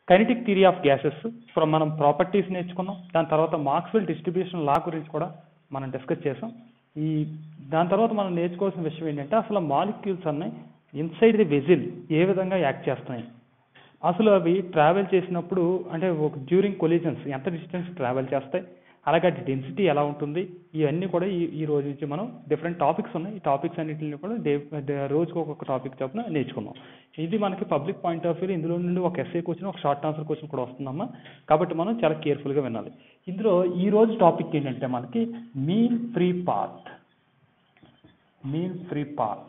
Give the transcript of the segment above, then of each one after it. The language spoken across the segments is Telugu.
kinetic theory of gases from మనం ప్రాపర్టీస్ నేర్చుకున్నాం దాని తర్వాత మార్క్స్వెల్ డిస్ట్రిబ్యూషన్ లా గురించి కూడా మనం డిస్కస్ చేసాం ఈ దాని తర్వాత మనం నేర్చుకోవాల్సిన విషయం ఏంటంటే అసలు మాలిక్యూల్స్ అన్నీ ఇన్సైడ్ ది వెజిల్ ఏ విధంగా యాక్ట్ చేస్తున్నాయి అసలు అవి ట్రావెల్ చేసినప్పుడు అంటే ఒక డ్యూరింగ్ కొలిజన్స్ ఎంత డిస్టెన్స్ ట్రావెల్ చేస్తాయి అలాగే డెన్సిటీ ఎలా ఉంటుంది ఇవన్నీ కూడా ఈ ఈ రోజు నుంచి మనం డిఫరెంట్ టాపిక్స్ ఉన్నాయి ఈ టాపిక్స్ అన్నింటిని కూడా డే డే- రోజుకు ఒక్కొక్క టాపిక్ చొప్పున నేర్చుకున్నాం ఇది మనకి పబ్లిక్ పాయింట్ ఆఫ్ వ్యూ ఇందులో నుండి ఒక ఎస్ఏ క్వశ్చన్ ఒక షార్ట్ ఆన్సర్ క్వశ్చన్ కూడా వస్తుందమ్మా కాబట్టి మనం చాలా కేర్ఫుల్గా వినాలి ఇందులో ఈ రోజు టాపిక్ ఏంటంటే మనకి mean free path mean free path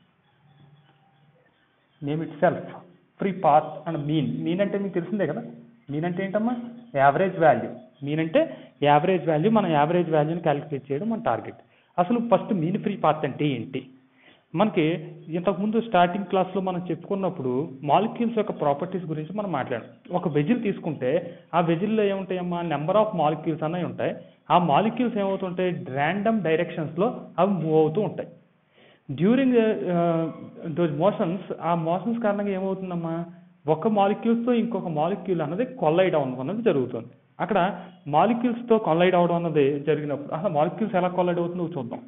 name itself free path and mean mean అంటే మీకు తెలిసిందే కదా మీన్ అంటే ఏంటమ్మా యావరేజ్ వాల్యూ మీన్ అంటే యావరేజ్ వాల్యూ మన యావరేజ్ వాల్యూని క్యాలిక్యులేట్ చేయడం మన టార్గెట్ అసలు ఫస్ట్ మీన్ ఫ్రీ పాత్ అంటే ఏంటి మనకి ఇంతకుముందు స్టార్టింగ్ క్లాస్లో మనం చెప్పుకున్నప్పుడు మాలిక్యూల్స్ యొక్క ప్రాపర్టీస్ గురించి మనం మాట్లాడాం ఒక వెజిల్ తీసుకుంటే ఆ వెజిల్లో ఏముంటాయమ్మా నెంబర్ ఆఫ్ మాలిక్యూల్స్ అనేవి ఉంటాయి ఆ మాలిక్యూల్స్ ఏమవుతుంటాయి ర్యాండమ్ డైరెక్షన్స్లో అవి మూవ్ అవుతూ ఉంటాయి డ్యూరింగ్ దోస్ మోషన్స్ ఆ మోషన్స్ కారణంగా ఏమవుతుందమ్మా ఒక మాలిక్యూల్స్తో ఇంకొక మాలిక్యూల్ అన్నది కొల్లైడ్ అవ్వడం అన్నది జరుగుతుంది అక్కడ మాలిక్యూల్స్తో కొల్లైడ్ అవ్వడం అన్నది జరిగినప్పుడు అసలు మాలిక్యూల్స్ ఎలా కొల్లైడ్ అవుతుందో చూద్దాం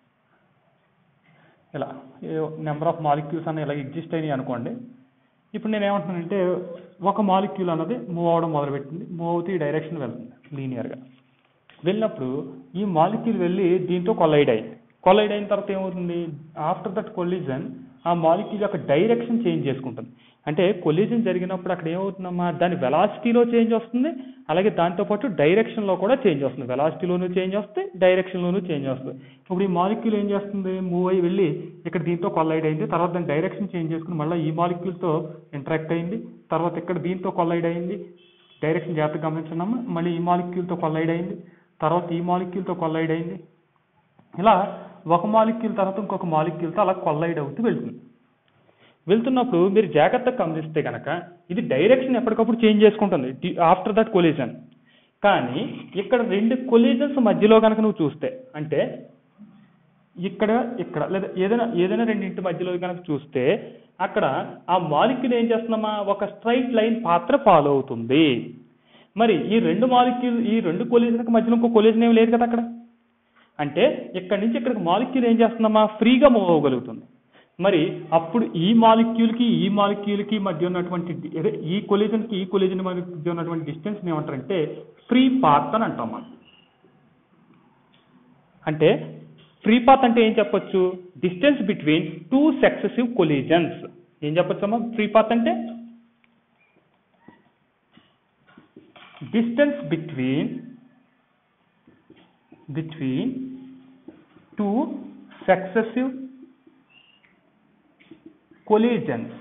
ఇలా నెంబర్ ఆఫ్ మాలిక్యూల్స్ అన్న ఇలా ఎగ్జిస్ట్ అయినాయి అనుకోండి ఇప్పుడు నేను ఏమంటున్నానంటే ఒక మాలిక్యూల్ అన్నది మూవ్ అవడం మొదలుపెట్టింది మూవ్ అవుతూ ఈ డైరెక్షన్ వెళ్తుంది లీనియర్గా వెళ్ళినప్పుడు ఈ మాలిక్యూల్ వెళ్ళి దీంతో కొల్లైడ్ అయింది కొల్లైడ్ అయిన తర్వాత ఏమవుతుంది ఆఫ్టర్ దట్ కొలిజన్ ఆ మాలిక్యూల్ యొక్క డైరెక్షన్ చేంజ్ చేసుకుంటుంది అంటే కొలిజన్ జరిగినప్పుడు అక్కడ ఏమవుతుందమ్మా దాని వెలాసిటీలో చేంజ్ వస్తుంది అలాగే దాంతోపాటు డైరెక్షన్లో కూడా చేంజ్ వస్తుంది వెలాసిటీలోనూ చేంజ్ వస్తుంది డైరెక్షన్లోనూ చేంజ్ వస్తుంది ఇప్పుడు ఈ మాలిక్యూల్ ఏం చేస్తుంది మూవ్ అయ్యి వెళ్ళి ఇక్కడ దీంతో కొల్లైడ్ అయింది తర్వాత దాని డైరెక్షన్ చేంజ్ చేసుకుని మళ్ళీ ఈ మాలిక్యూల్తో ఇంటరాక్ట్ అయింది తర్వాత ఇక్కడ దీంతో కొల్లైడ్ అయింది డైరెక్షన్ జాగ్రత్తగా గమనించున్నాము మళ్ళీ ఈ మాలిక్యూల్తో కొల్లైడ్ అయింది తర్వాత ఈ మాలిక్యూల్తో కొల్లైడ్ అయింది ఇలా ఒక మాలిక్యూల్ తర్వాత ఇంకొక మాలిక్యూల్తో అలా కొల్లైడ్ అవుతూ వెళ్తుంది వెళ్తున్నప్పుడు మీరు జాగ్రత్తగా గమనిస్తే కనుక ఇది డైరెక్షన్ ఎప్పటికప్పుడు చేంజ్ చేసుకుంటుంది ఆఫ్టర్ దట్ కొలిజన్ కానీ ఇక్కడ రెండు కొలిజన్స్ మధ్యలో కనుక నువ్వు చూస్తే అంటే ఇక్కడ ఇక్కడ లేదా ఏదైనా ఏదైనా రెండింటి మధ్యలో కనుక చూస్తే అక్కడ ఆ మాలిక్యూల్ ఏం చేస్తున్నామా ఒక స్ట్రైట్ లైన్ పాత్ర ఫాలో అవుతుంది మరి ఈ రెండు మాలిక్యూల్ ఈ రెండు కొలిజన్కి మధ్యలో ఇంకో కొలిజన్ ఏమి లేదు కదా అక్కడ అంటే ఇక్కడి నుంచి ఇక్కడికి మాలిక్యూల్ ఏం చేస్తుందమ్మా ఫ్రీగా మూవ్ అవ్వగలుగుతుంది మరి అప్పుడు ఈ మాలిక్యూల్కి ఈ మాలిక్యూల్కి మధ్య ఉన్నటువంటి డి- అదే ఈ కొలిజన్కి ఈ కొలిజన్ మధ్య ఉన్నటువంటి డిస్టెన్స్ ఏమంటారంటే ఫ్రీ పాత్ అని అంటాం మనం అంటే ఫ్రీ పాత్ అంటే ఏం చెప్పొచ్చు distance between two successive collisions ఏం చెప్పొచ్చమ్మా ఫ్రీ పాత్ అంటే distance between between two successive collisions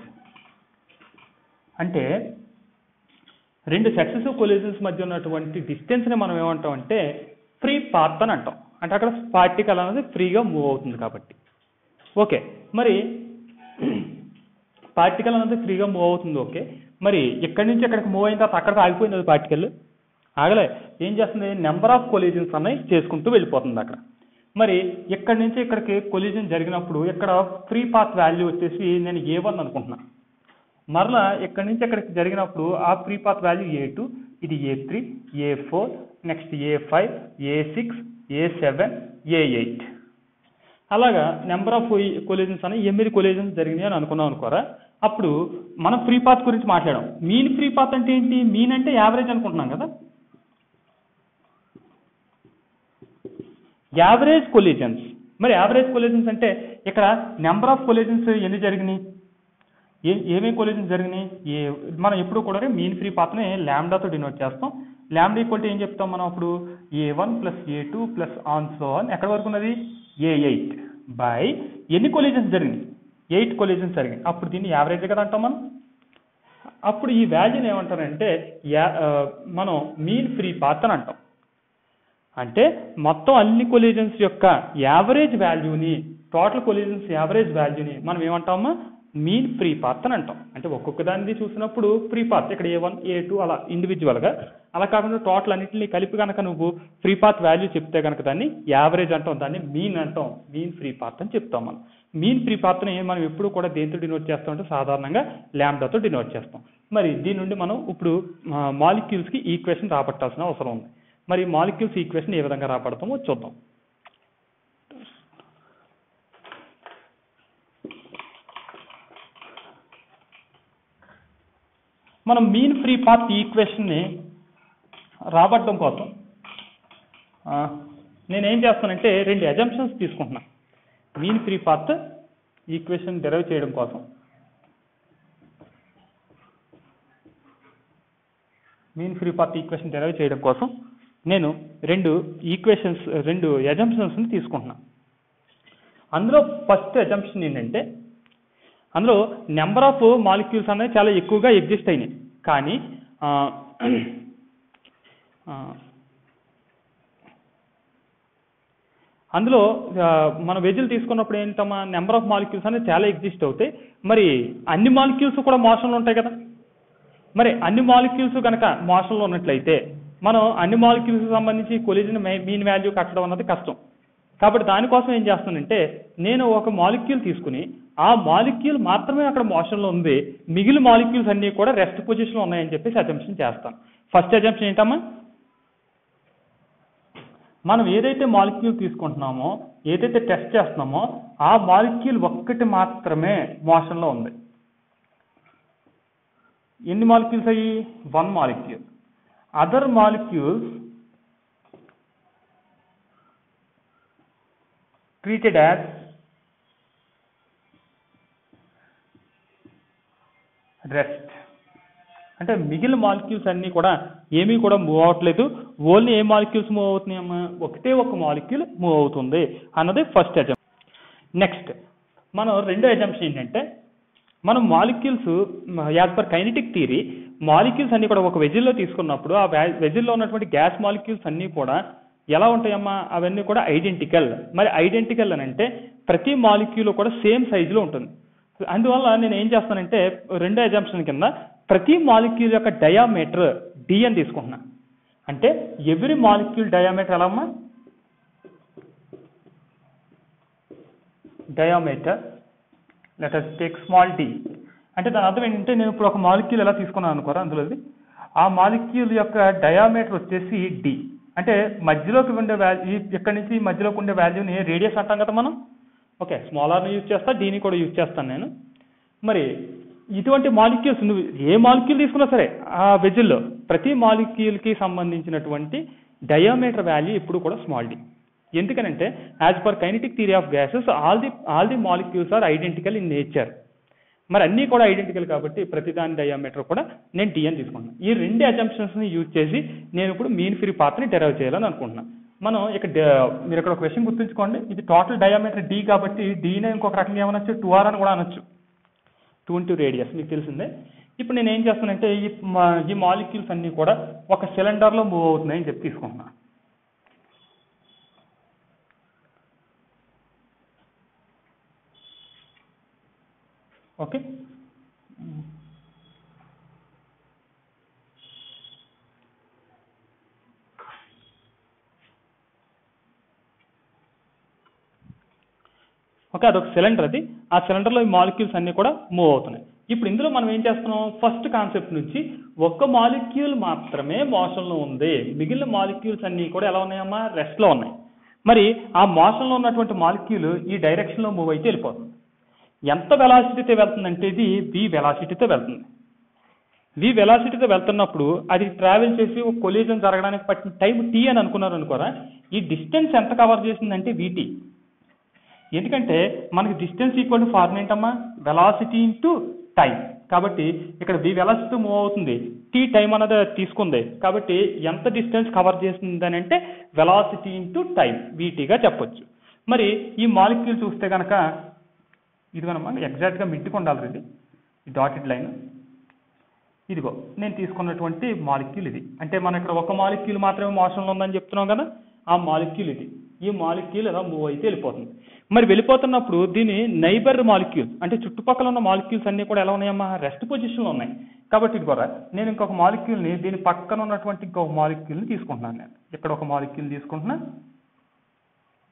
అంటే రెండు సక్సెసివ్ కొలిజన్స్ మధ్య ఉన్నటువంటి డిస్టెన్స్ని మనం ఏమంటాం అంటే ఫ్రీ పాత్ అని అంటాం అంటే అక్కడ పార్టికల్ అనేది ఫ్రీగా మూవ్ అవుతుంది కాబట్టి ఓకే మరి పార్టికల్ అనేది ఫ్రీగా మూవ్ అవుతుంది ఓకే మరి ఇక్కడి నుంచి ఇక్కడికి మూవ్ అయిన తర్వాత అక్కడికి ఆగిపోయింది అది పార్టికల్ ఆగలే ఏం చేస్తుంది నెంబర్ ఆఫ్ కొలిజన్స్ అన్నవి చేసుకుంటూ వెళ్ళిపోతుంది అక్కడ మరి ఇక్కడి నుంచి ఇక్కడికి కొలిజన్ జరిగినప్పుడు ఇక్కడ ఫ్రీ పాత్ వాల్యూ వచ్చేసి నేను ఏ వన్ అనుకుంటున్నా మరలా ఇక్కడి నుంచి ఇక్కడికి జరిగినప్పుడు ఆ free path value A two ఇది A three A four next A five A six A seven A eight అలాగా నెంబర్ ఆఫ్ కొలిజన్స్ అని ఎనిమిది కొలిజన్స్ జరిగినాయి అని అనుకున్నాం అనుకోరా అప్పుడు మనం ఫ్రీ పాత్ గురించి మాట్లాడాం మీన్ ఫ్రీ పాత్ అంటే ఏంటి మీన్ అంటే యావరేజ్ అనుకుంటున్నాం కదా యావరేజ్ కొలిజన్స్ మరి యావరేజ్ కొలిజన్స్ అంటే ఇక్కడ నెంబర్ ఆఫ్ కొలిజన్స్ ఎన్ని జరిగినాయి ఏ ఏమేమి కొలిజన్స్ జరిగినాయి ఏ మనం ఎప్పుడు కూడా మీన్ ఫ్రీ పాత్రని ల్యాండాతో డినోట్ చేస్తాం ల్యాండా ఈక్వల్ ఏం చెప్తాం మనం అప్పుడు A one plus A two plus on so అని ఎక్కడ వరకు ఉన్నది ఏ ఎయిట్ బై ఎన్ని కొలిజన్స్ జరిగినాయి ఎయిట్ కొలిజన్స్ జరిగినాయి అప్పుడు దీన్ని యావరేజ్ కదా అంటాం మనం అప్పుడు ఈ వాల్యూని ఏమంటారంటే యా ఆ, మనం మీన్ ఫ్రీ పాత్ అని అంటాం అంటే మొత్తం అన్ని కొలిజన్స్ యొక్క యావరేజ్ వాల్యూని టోటల్ కొలిజన్స్ యావరేజ్ వాల్యూని మనం ఏమంటామా మీన్ ఫ్రీ పాత్ అని అంటాం అంటే ఒక్కొక్క దాన్ని చూసినప్పుడు ఫ్రీ పాత్ ఇక్కడ ఏ వన్ ఏ టూ అలా ఇండివిజువల్గా అలా కాకుండా టోటల్ అన్నింటినీ కలిపి కనుక నువ్వు ఫ్రీ పాత్ వాల్యూ చెప్తే కనుక దాన్ని యావరేజ్ అంటాం దాన్ని మీన్ అంటాం మీన్ ఫ్రీ పాత్ అని చెప్తాం మనం మీన్ ఫ్రీ పాత్ని మనం ఎప్పుడు కూడా దేంతో డినోట్ చేస్తాం అంటే సాధారణంగా ల్యాండాతో డినోట్ చేస్తాం మరి దీని నుండి మనం ఇప్పుడు మాలిక్యూల్స్కి ఈక్వేషన్ రాబట్టాల్సిన అవసరం ఉంది మరి మాలిక్యూల్స్ ఈక్వేషన్ ఏ విధంగా రాబడతామో చూద్దాం మనం మీన్ ఫ్రీ పాత్ ఈక్వేషన్ని రాబట్టడం కోసం ఆ, నేనేం చేస్తానంటే రెండు అజంప్షన్స్ తీసుకుంటున్నా mean free path equation derive చేయడం కోసం mean free path equation derive చేయడం కోసం నేను రెండు ఈక్వేషన్స్ రెండు అజంప్షన్స్ని తీసుకుంటున్నా అందులో ఫస్ట్ అజంప్షన్ ఏంటంటే అందులో నెంబర్ ఆఫ్ మాలిక్యూల్స్ అనేవి చాలా ఎక్కువగా ఎగ్జిస్ట్ అయినాయి కానీ ఆ, ఆ, అందులో ఆ, మన వెజ్లు తీసుకున్నప్పుడు ఏంటమ్మా నెంబర్ ఆఫ్ మాలిక్యూల్స్ అనేవి చాలా ఎగ్జిస్ట్ అవుతాయి మరి అన్ని మాలిక్యూల్స్ కూడా మోషన్లో ఉంటాయి కదా మరి అన్ని మాలిక్యూల్స్ కనుక మోషన్లో ఉన్నట్లయితే మనం అన్ని మాలిక్యూల్స్ సంబంధించి కొలిజన్ మీన్ వాల్యూ కట్టడం అన్నది కష్టం కాబట్టి దానికోసం ఏం చేస్తానంటే నేను ఒక మాలిక్యూల్ తీసుకుని ఆ మాలిక్యూల్ మాత్రమే అక్కడ మోషన్లో ఉంది మిగిలిన మాలిక్యూల్స్ అన్నీ కూడా రెస్ట్ పొజిషన్లో ఉన్నాయని చెప్పేసి అజంప్షన్ చేస్తాను ఫస్ట్ అజంప్షన్ ఏంటమ్మా మనం ఏదైతే మాలిక్యూల్ తీసుకుంటున్నామో ఏదైతే టెస్ట్ చేస్తున్నామో ఆ మాలిక్యూల్ ఒక్కటి మాత్రమే మోషన్లో ఉంది ఎన్ని మాలిక్యూల్స్ అయ్యి one molecule other molecules treated as rest అంటే మిగిలిన మాలిక్యూల్స్ అన్నీ కూడా ఏమీ కూడా మూవ్ అవ్వట్లేదు ఓన్లీ ఏ మాలిక్యూల్స్ మూవ్ అవుతున్నాయమ్మా ఒకటే ఒక మాలిక్యూల్ మూవ్ అవుతుంది అన్నది ఫస్ట్ అజంప్ నెక్స్ట్ మనం రెండో అజంప్షన్ ఏంటంటే మనం molecules as per kinetic theory molecules అన్ని కూడా ఒక వెజిల్లో తీసుకున్నప్పుడు ఆ వెజిల్లో ఉన్నటువంటి గ్యాస్ మాలిక్యూల్స్ అన్నీ కూడా ఎలా ఉంటాయమ్మా అవన్నీ కూడా ఐడెంటికల్ మరి ఐడెంటికల్ అని అంటే ప్రతి మాలిక్యూల్ కూడా సేమ్ సైజులో ఉంటుంది అందువల్ల నేను ఏం చేస్తానంటే రెండో ఎగ్జాంప్షన్ కింద ప్రతి మాలిక్యూల్ యొక్క డయామీటర్ డి అని తీసుకుంటున్నా అంటే ఎవ్రీ మాలిక్యూల్ డయామీటర్ ఎలా అమ్మా diameter let us take small d అంటే దాని అర్థం ఏంటంటే నేను ఇప్పుడు ఒక మాలిక్యూల్ ఎలా తీసుకున్నాను అనుకోరా అందులోది ఆ మాలిక్యూల్ యొక్క డయామీటర్ వచ్చేసి డి అంటే మధ్యలోకి ఉండే వాల్యూ ఇక్కడ నుంచి మధ్యలోకి ఉండే వాల్యూని రేడియస్ అంటాం కదా మనం ఓకే స్మాల్ ఆర్ని యూజ్ చేస్తా డీని కూడా యూజ్ చేస్తాను నేను మరి ఇటువంటి మాలిక్యూల్స్ నువ్వు ఏ మాలిక్యూల్ తీసుకున్నా సరే ఆ వెజిల్లో ప్రతి మాలిక్యూల్కి సంబంధించినటువంటి డయామీటర్ వాల్యూ ఇప్పుడు కూడా స్మాల్ డి ఎందుకనంటే as per kinetic theory of gases all the all the molecules are identical in nature మరి అన్నీ కూడా ఐడెంటికల్ కాబట్టి ప్రతి దాని డయామీటర్ కూడా నేను డి అని తీసుకుంటున్నాను ఈ రెండు అజంప్షన్స్ని యూజ్ చేసి నేను ఇప్పుడు మీన్ ఫ్రీ పాత్ని డెరైవ్ చేయాలని అనుకుంటున్నాను మనం ఇక్కడ డ- మీరు ఇక్కడ ఒక విషయం గుర్తుంచుకోండి ఇది టోటల్ డయామీటర్ డి కాబట్టి డీనే ఇంకొక రకంగా ఏమనొచ్చు టూ ఆర్ అని కూడా అనొచ్చు టూ ఇంటూ రేడియస్ మీకు తెలిసిందే ఇప్పుడు నేను ఏం చేస్తానంటే ఈ మా- ఈ మాలిక్యూల్స్ అన్నీ కూడా ఒక సిలిండర్లో మూవ్ అవుతున్నాయని చెప్పి తీసుకుంటున్నాను ఓకే ఓకే అదొక సిలిండర్ అది ఆ సిలిండర్లో ఈ మాలిక్యూల్స్ అన్నీ కూడా మూవ్ అవుతున్నాయి ఇప్పుడు ఇందులో మనం ఏం చేస్తున్నాం ఫస్ట్ కాన్సెప్ట్ నుంచి ఒక్క మాలిక్యూల్ మాత్రమే మోషన్లో ఉంది మిగిలిన మాలిక్యూల్స్ అన్నీ కూడా ఎలా ఉన్నాయమ్మా రెస్ట్లో ఉన్నాయి మరి ఆ మోషన్లో ఉన్నటువంటి మాలిక్యూల్ ఈ డైరెక్షన్లో మూవ్ అయితే వెళ్ళిపోతుంది ఎంత వెలాసిటీతో వెళ్తుందంటే ఇది వి వెలాసిటీతో వెళ్తుంది వి వెలాసిటీతో వెళ్తున్నప్పుడు అది ట్రావెల్ చేసి ఒక కొలిజన్ జరగడానికి పట్టిన టైం టీ అని అనుకున్నారు అనుకోరా ఈ డిస్టెన్స్ ఎంత కవర్ చేసిందంటే విటి ఎందుకంటే మనకి డిస్టెన్స్ ఈక్వల్ టు ఫార్మ్ ఏంటమ్మా వెలాసిటీ ఇంటూ టైం కాబట్టి ఇక్కడ వి వెలాసిటీ మూవ్ అవుతుంది టీ టైం అన్నది తీసుకుంది కాబట్టి ఎంత డిస్టెన్స్ కవర్ చేసిందని అంటే వెలాసిటీ ఇంటూ టైం వీటీగా చెప్పొచ్చు మరి ఈ మాలిక్యూల్ చూస్తే కనుక ఇదిగోనమ్మా ఎగ్జాక్ట్గా మిట్టుకు ఉండాలి ఇది ఈ డాటెడ్ లైన్ ఇదిగో నేను తీసుకున్నటువంటి మాలిక్యూల్ ఇది అంటే మనం ఇక్కడ ఒక మాలిక్యూల్ మాత్రమే మోషన్లో ఉందని చెప్తున్నాం కదా ఆ మాలిక్యూల్ ఇది ఈ మాలిక్యూల్ ఇలా మూవ్ అయితే వెళ్ళిపోతుంది మరి వెళ్ళిపోతున్నప్పుడు దీని నైబర్ మాలిక్యూల్ అంటే చుట్టుపక్కల ఉన్న మాలిక్యూల్స్ అన్నీ కూడా ఎలా ఉన్నాయమ్మా రెస్ట్ పొజిషన్లో ఉన్నాయి కాబట్టి ఇది కూడా నేను ఇంకొక మాలిక్యూల్ని దీని పక్కన ఉన్నటువంటి ఇంకొక మాలిక్యూల్ని తీసుకుంటున్నాను నేను ఇక్కడ ఒక మాలిక్యూల్ తీసుకుంటున్నా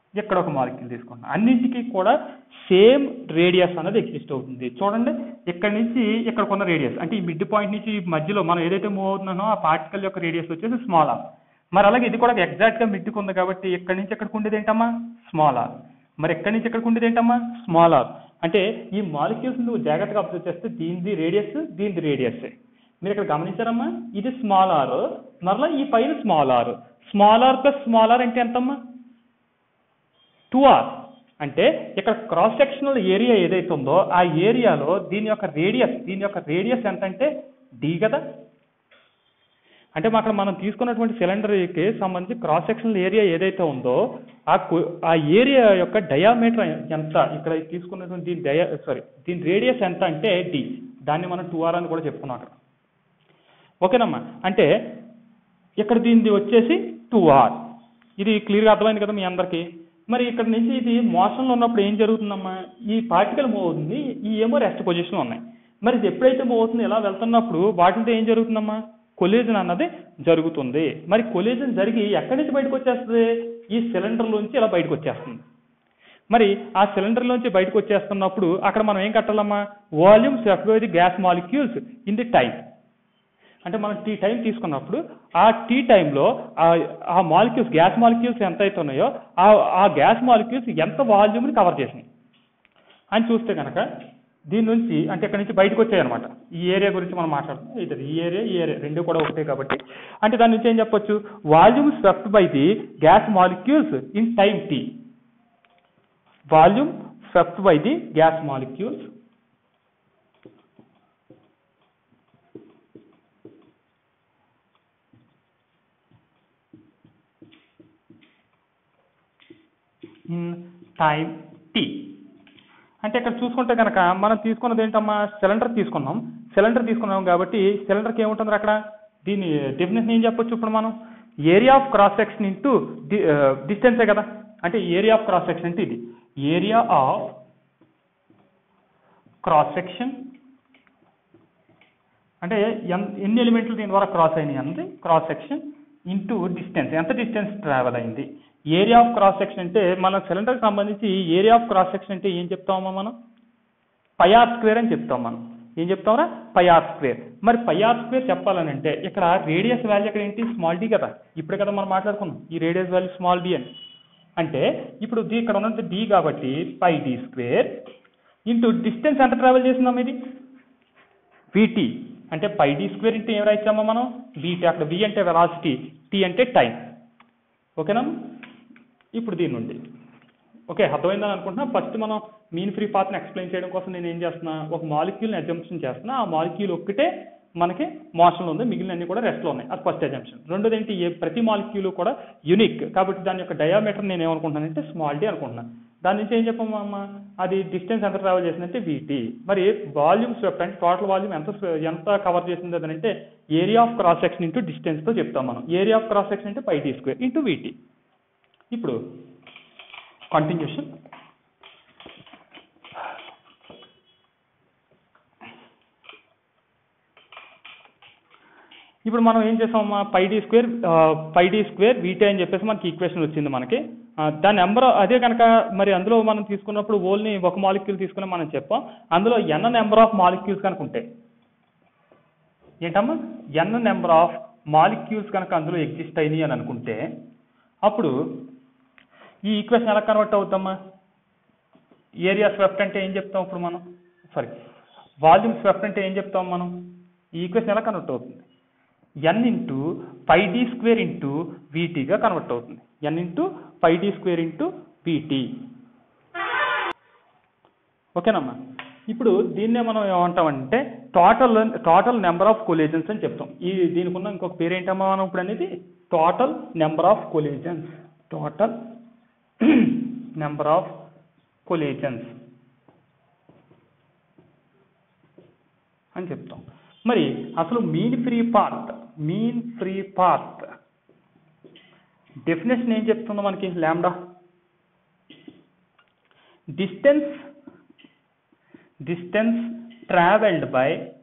ఇక్కడ ఒక మాలిక్యూల్ తీసుకుంటున్నాం అన్నింటికి కూడా సేమ్ రేడియస్ అనేది ఎగ్జిస్ట్ అవుతుంది చూడండి ఇక్కడ నుంచి ఇక్కడ కొన్న రేడియస్ అంటే ఈ మిడ్ పాయింట్ నుంచి ఈ మధ్యలో మనం ఏదైతే మూవ్ అవుతున్నానో ఆ పార్టికల్ యొక్క రేడియస్ వచ్చేసి స్మాల్ ఆర్ మరి అలాగే ఇది కూడా ఎగ్జాక్ట్ గా మిడ్కి ఉంది కాబట్టి ఇక్కడ నుంచి ఎక్కడికి ఉండేది ఏంటమ్మా స్మాల్ ఆర్ మరి ఎక్కడి నుంచి ఎక్కడికి ఉండేది ఏంటమ్మా స్మాల్ ఆర్ అంటే ఈ మాలిక్యూల్స్ నువ్వు జాగ్రత్తగా అబ్జర్వ్ చేస్తే దీనిది రేడియస్ దీనిది రేడియస్ మీరు ఇక్కడ గమనించారమ్మా ఇది స్మాల్ ఆర్ మరలా ఈ పైన small r small r plus small r అంటే ఎంతమ్మా టూ ఆర్ అంటే ఇక్కడ క్రాస్ సెక్షనల్ ఏరియా ఏదైతే ఉందో ఆ ఏరియాలో దీని యొక్క రేడియస్ దీని యొక్క రేడియస్ ఎంత అంటే డి కదా అంటే అక్కడ మనం తీసుకున్నటువంటి సిలిండర్కి సంబంధించి క్రాస్ సెక్షనల్ ఏరియా ఏదైతే ఉందో ఆ కు- ఆ ఏరియా యొక్క డయామీటర్ ఎంత ఇక్కడ తీసుకున్నటువంటి దీని డయా సారీ దీని రేడియస్ ఎంత అంటే డి దాన్ని మనం టూ ఆర్ అని కూడా చెప్పుకున్నాం అక్కడ ఓకేనమ్మా అంటే ఇక్కడ దీనిది వచ్చేసి టూ ఆర్ ఇది క్లియర్గా అర్థమైంది కదా మీ అందరికీ మరి ఇక్కడ నుంచి ఇది మోషన్లో ఉన్నప్పుడు ఏం జరుగుతుందమ్మా ఈ పార్టికల్ మూవ్ అవుతుంది ఈ ఏమో రెస్ట్ పొజిషన్లో ఉన్నాయి మరి ఇది ఎప్పుడైతే మూవ్ అవుతుంది ఇలా వెళ్తున్నప్పుడు వాటితో ఏం జరుగుతుందమ్మా కొలిజన్ అన్నది జరుగుతుంది మరి కొలిజన్ జరిగి ఎక్కడి నుంచి బయటకు వచ్చేస్తుంది ఈ సిలిండర్లోంచి ఇలా బయటకు వచ్చేస్తుంది మరి ఆ సిలిండర్ నుంచి బయటకు వచ్చేస్తున్నప్పుడు అక్కడ మనం ఏం కట్టాలమ్మా volume swept the gas molecules in the time అంటే మనం టీ టైం తీసుకున్నప్పుడు ఆ టీ టైంలో ఆ మాలిక్యూల్స్ గ్యాస్ మాలిక్యూల్స్ ఎంత అయితే ఉన్నాయో ఆ ఆ గ్యాస్ మాలిక్యూల్స్ ఎంత వాల్యూమ్ని కవర్ చేసినాయి అని చూస్తే కనుక దీని నుంచి అంటే ఇక్కడ నుంచి బయటకు వచ్చాయన్నమాట ఈ ఏరియా గురించి మనం మాట్లాడుతున్నాం ఇది ఈ ఏరియా ఈ ఏరియా రెండు కూడా ఒకటే కాబట్టి అంటే దాని నుంచి ఏం చెప్పొచ్చు volume swept by the gas molecules in time t volume swept by the gas molecules in time t అంటే ఇక్కడ చూసుకుంటే కనుక మనం తీసుకున్నది ఏంటమ్మా సిలిండర్ తీసుకున్నాం సిలిండర్ తీసుకున్నాం కాబట్టి సిలిండర్కి ఏముంటుంది అక్కడ దీని డెఫినేషన్ ఏం చెప్పొచ్చు ఇప్పుడు మనం area of cross section into డిస్టెన్సే కదా అంటే ఏరియా ఆఫ్ క్రాస్ సెక్షన్ అంటే ఇది ఏరియా ఆఫ్ క్రాస్ సెక్షన్ అంటే ఎన్- ఎన్ని ఎలిమెంట్లు దీని ద్వారా క్రాస్ అయినాయి అన్నది క్రాస్ సెక్షన్ ఇంటూ డిస్టెన్స్ ఎంత డిస్టెన్స్ ట్రావెల్ అయింది ఏరియా ఆఫ్ క్రాస్ సెక్షన్ అంటే మన సిలిండర్కి సంబంధించి ఏరియా ఆఫ్ క్రాస్ సెక్షన్ అంటే ఏం చెప్తామమ్మా మనం పయార్ స్క్వేర్ అని చెప్తాం మనం ఏం చెప్తామరా పయార్ స్క్వేర్ మరి పయార్ స్క్వేర్ చెప్పాలని అంటే ఇక్కడ రేడియస్ వాల్యూ ఇక్కడ ఏంటి స్మాల్ డి కదా ఇప్పుడే కదా మనం మాట్లాడుకున్నాం ఈ రేడియస్ వాల్యూ స్మాల్ డి అని అంటే ఇప్పుడు ది ఇక్కడ ఉన్నది డి కాబట్టి pi d square into distance ఎంత ట్రావెల్ చేసిందాం ఇది విటి అంటే పై డి స్క్వేర్ ఇంటూ ఏం రాయించామా మనం విటి అక్కడ వి అంటే వెలాసిటీ టీ అంటే టైం ఓకేనా ఇప్పుడు దీని నుండి ఓకే అర్థమైందని అనుకుంటున్నా ఫస్ట్ మనం మీన్ ఫ్రీ పాత్ని ఎక్స్ప్లెయిన్ చేయడం కోసం నేను ఏం చేస్తున్నా ఒక మాలిక్యూల్ని అజంప్షన్ చేస్తున్నా ఆ మాలిక్యూల్ ఒక్కటే మనకి మోషన్లో ఉంది మిగిలిన అన్ని కూడా రెస్ట్లో ఉన్నాయి అది ఫస్ట్ అజంప్షన్ రెండోది ఏంటి ఏ ప్రతి మాలిక్యూల్ కూడా యునిక్ కాబట్టి దాని యొక్క డయామీటర్ నేను ఏమనుకుంటున్నానంటే స్మాల్ డి అనుకుంటున్నాను దాని నుంచి ఏం చెప్పాము అమ్మ అది డిస్టెన్స్ ఎంత ట్రావెల్ చేసిందంటే వీటి మరి వాల్యూమ్ స్వెప్ట్ అంటే టోటల్ వాల్యూమ్ ఎంత స్వ- ఎంత కవర్ చేసింది అని అంటే area of cross section into డిస్టెన్స్తో చెప్తాం మనం ఏరియా ఆఫ్ క్రాస్ సెక్షన్ అంటే పై టీ స్క్వేర్ ఇంటూ వీటి ఇప్పుడు కంటిన్యూషన్ ఇప్పుడు మనం ఏం చేసామమ్మా pi d square pi d square వీటే అని చెప్పేసి మనకి ఈక్వేషన్ వచ్చింది మనకి ఆ, దాని నెంబర్ అదే కనుక మరి అందులో మనం తీసుకున్నప్పుడు ఓల్ని ఒక మాలిక్యూల్ తీసుకుని మనం చెప్పాం అందులో ఎన్ నెంబర్ ఆఫ్ మాలిక్యూల్స్ కనుక ఉంటాయి ఏంటమ్మా ఎన్ నెంబర్ ఆఫ్ మాలిక్యూల్స్ కనుక అందులో ఎగ్జిస్ట్ అయినాయి అని అనుకుంటే అప్పుడు ఈ ఈక్వేషన్ ఎలా కన్వర్ట్ అవుతామా ఏరియా స్వెఫ్ట్ అంటే ఏం చెప్తాం ఇప్పుడు మనం సారీ వాల్యూమ్ స్వెఫ్ట్ అంటే ఏం చెప్తాం మనం ఈ ఈక్వేషన్ ఎలా కన్వర్ట్ అవుతుంది n into five d square into వీటీగా కన్వర్ట్ అవుతుంది n into five d square into v t ఓకేనమ్మా ఇప్పుడు దీన్నే మనం ఏమంటామంటే total total number of collisions అని చెప్తాం ఈ దీనికి ఉన్న ఇంకొక పేరు ఏంటమ్మా మనం ఇప్పుడు అనేది total number of collisions total number of collisions అని చెప్తాం మరి అసలు mean free path mean free path definition ఏం చెప్తుందో మనకి lambda distance distance traveled by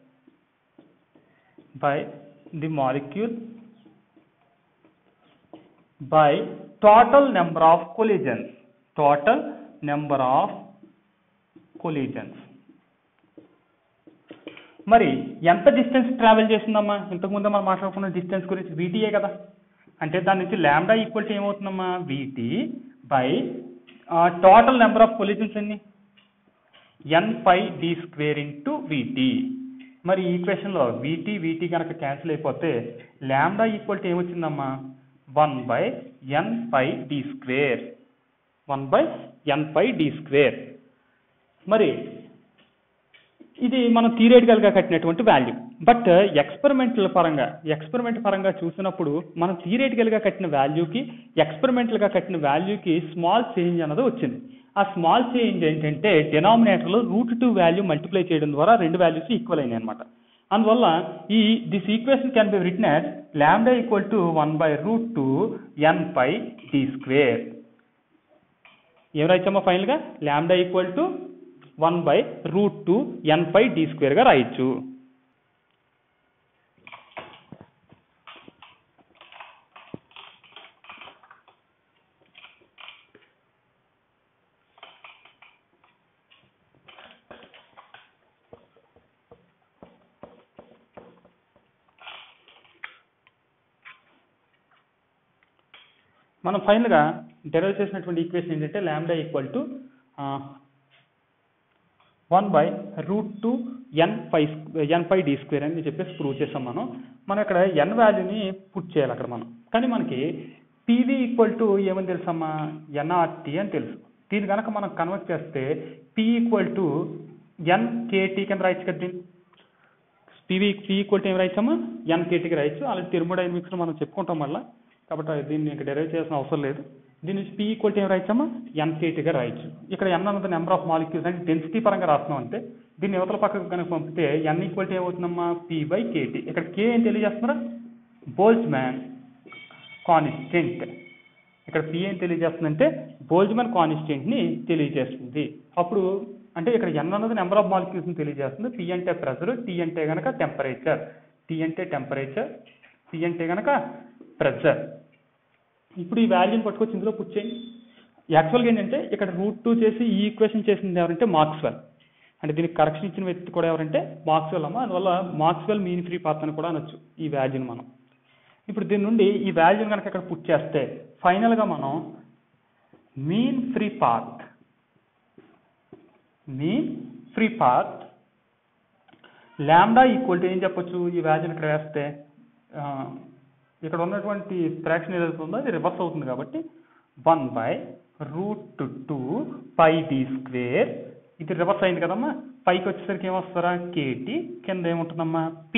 by the molecule by total number of collisions total number of collisions మరి ఎంత డిస్టెన్స్ ట్రావెల్ చేసిందమ్మా ఇంతకుముందే మనం మాట్లాడుకున్న డిస్టెన్స్ గురించి వీటీఏ కదా అంటే దాని నుంచి ల్యాండా ఈక్వల్ టు ఏమవుతుందమ్మా v t by total number of collisions ఎన్ని n pi d square into v t మరి ఈ ఈక్వేషన్లో వీటీ వీటీ కనుక క్యాన్సిల్ అయిపోతే ల్యాండా ఈక్వల్ టు ఏమొచ్చిందమ్మా one by n pi d square one by n pi d square మరి ఇది మనం థియరేటికల్గా కట్టినటువంటి వాల్యూ బట్ ఎక్స్పెరిమెంటల్ పరంగా ఎక్స్పెరిమెంట్ పరంగా చూసినప్పుడు మనం థియరేటికల్గా కట్టిన వాల్యూకి ఎక్స్పెరిమెంటల్గా కట్టిన వాల్యూకి స్మాల్ చేంజ్ అన్నది వచ్చింది ఆ స్మాల్ చేంజ్ ఏంటంటే డినామినేటర్లో రూట్ టూ వాల్యూ మల్టిప్లై చేయడం ద్వారా రెండు వాల్యూస్ ఈక్వల్ అయినాయి అనమాట అందువల్ల ఈ this equation can be written as lambda equal to one by root two n pi d square ఏం రాయచ్చమ్మా ఫైనల్గా lambda equal to one by root two n pi డి స్క్వేర్గా రాయొచ్చు మనం ఫైనల్గా డెరైవ్ చేసినటువంటి ఈక్వేషన్ ఏంటంటే lambda equal to one by root two n pi n pi d square అని చెప్పేసి ప్రూవ్ చేసాం మనం మనం ఇక్కడ ఎన్ వాల్యూని పుట్ చేయాలి అక్కడ మనం కానీ మనకి పీవీ ఈక్వల్ టు ఏమని తెలుసమ్మా ఎన్ఆర్టీ అని తెలుసు దీన్ని కనుక మనం కన్వర్ట్ చేస్తే p equal to n k t కింద రాయొచ్చు కదా దీన్ని పీవీ పీ ఈక్వల్ టు ఏం రాయొచ్చమ్మా ఎన్ కేటీకి రాయొచ్చు అలాంటి థెర్మోడైనమిక్స్లో మనం చెప్పుకుంటాం మళ్ళీ కాబట్టి దీన్ని ఇంకా డెరైవ్ చేయాల్సిన అవసరం లేదు దీని నుంచి పీ ఈక్వల్ టు ఏం రాయొచ్చమ్మా ఎన్కేటీగా రాయొచ్చు ఇక్కడ ఎన్ అన్నది నెంబర్ ఆఫ్ మాలిక్యూల్స్ అంటే డెన్సిటీ పరంగా రాస్తున్నాం అంటే దీన్ని యువతల పక్కకు కనుక పంపితే ఎన్ ఈక్వల్ టు ఏమవుతుందమ్మా పీ బై కేటీ ఇక్కడ కే ఏం తెలియజేస్తున్నారా బోల్జ్మ్యాన్ కాన్స్టెంట్ ఇక్కడ పి ఏం తెలియజేస్తుందంటే బోల్జ్మన్ కాన్స్టెంట్ని తెలియజేస్తుంది అప్పుడు అంటే ఇక్కడ ఎన్ అన్నది నెంబర్ ఆఫ్ మాలిక్యూల్స్ని తెలియజేస్తుంది పి అంటే ప్రెషర్ టీ అంటే కనుక టెంపరేచర్ టీ అంటే టెంపరేచర్ పి అంటే కనుక ప్రెషర్ ఇప్పుడు ఈ వాల్యూని పట్టుకొచ్చి ఇందులో పుట్ చేయండి యాక్చువల్గా ఏంటంటే ఇక్కడ రూట్ టూ చేసి ఈ ఈక్వేషన్ చేసింది ఎవరంటే మార్క్స్వెల్ అంటే దీనికి కరెక్షన్ ఇచ్చిన వ్యక్తి కూడా ఎవరంటే మార్క్స్వెల్ అమ్మ అందువల్ల మార్క్స్వెల్ మీన్ ఫ్రీ పాత్ అని కూడా అనొచ్చు ఈ వాల్యూని మనం ఇప్పుడు దీని నుండి ఈ వాల్యూని కనుక ఇక్కడ పుట్ చేస్తే ఫైనల్గా మనం mean free path mean free path lambda equal to ఏం చెప్పొచ్చు ఈ వాల్యూని ఇక్కడ వేస్తే ఆ, ఇక్కడ ఉన్నటువంటి ఫ్రాక్షన్ ఏదైతే ఉందో అది రివర్స్ అవుతుంది కాబట్టి one by root two pi d square ఇది రివర్స్ అయింది కదమ్మా పైకి వచ్చేసరికి ఏమొస్తారా కేటీ కింద ఏముంటుందమ్మా పి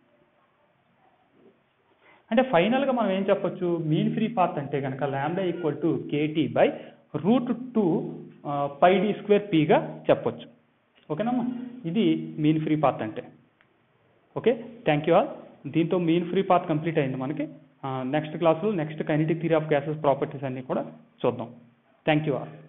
అంటే ఫైనల్గా మనం ఏం చెప్పొచ్చు మీన్ ఫ్రీ పాత్ అంటే కనుక lambda equal to k t by root two pi d square పీగా చెప్పొచ్చు ఓకేనమ్మా ఇది మీన్ ఫ్రీ పాత్ అంటే ఓకే థ్యాంక్ యూ ఆల్ దీంతో మీన్ ఫ్రీ పాత్ కంప్లీట్ అయింది మనకి నెక్స్ట్ క్లాసులో next kinetic theory of gases properties అన్నీ కూడా చూద్దాం థ్యాంక్ యూ ఆల్